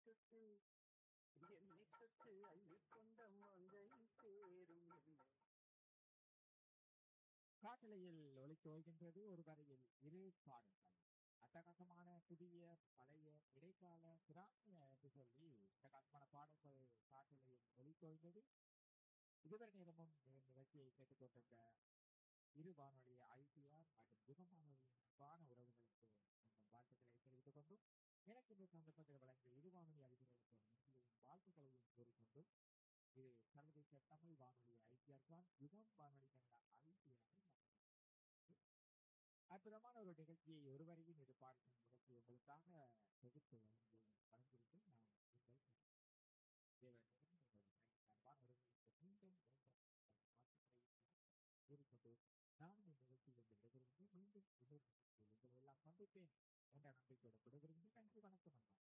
தொட்டு என்னை தொட்டு அள்ளிக்கொண்ட மங்கை சேரும் என்னை காட்டலையில் ஒலித்து வருகின்றது ஒரு வரையில் இரு பாடல்கள் அட்டகாசமான புதிய பழைய இடைக்கால கிராமிய என்று சொல்லி அட்டகாசமான பாடல்கள் காட்டலையில் ஒலித்து வருகிறது இதுவரை நேரமும் இந்த நிகழ்ச்சியை கேட்டுக்கொண்டிருந்த இரு வானொலி ஐபிஆர் மற்றும் யுகமானொலியின் அன்பான உறவுகளுக்கு எங்கள் வாழ்த்துக்களை தெரிவித்துக் கொண்டும் எனக்கு இந்த சந்தர்ப்பத்தில் வழங்கிய இரு வானொலி அறிஞர்களுக்கு நன்றியையும் வாழ்த்துக்களையும் கூறிக்கொண்டு இது சர்வதேச தமிழ் வானொலி ஐபிஆர் தான் யுகம் வானொலி கனடா ஐபிஆர் அற்புதமான ஒரு நிகழ்ச்சியை ஒருவரையும் இது பார்க்கும் நிகழ்ச்சி உங்களுக்காக தொகுத்து வழங்கி வழங்கியிருக்கு நான் உங்கள் தேவனுடன் உங்கள் அன்பான உறவுகளுக்கு மீண்டும் கூறிக்கொண்டு நான் இந்த நிகழ்ச்சியில் இருந்து விடைபெறுகின்றேன் மீண்டும் இன்னொரு நிகழ்ச்சியில் உங்களை எல்லாம் சந்திப்பேன் என்ற நம்பிக்கையோடு விடைபெறுகின்றேன் நன்றி வணக்கம் அண்ணா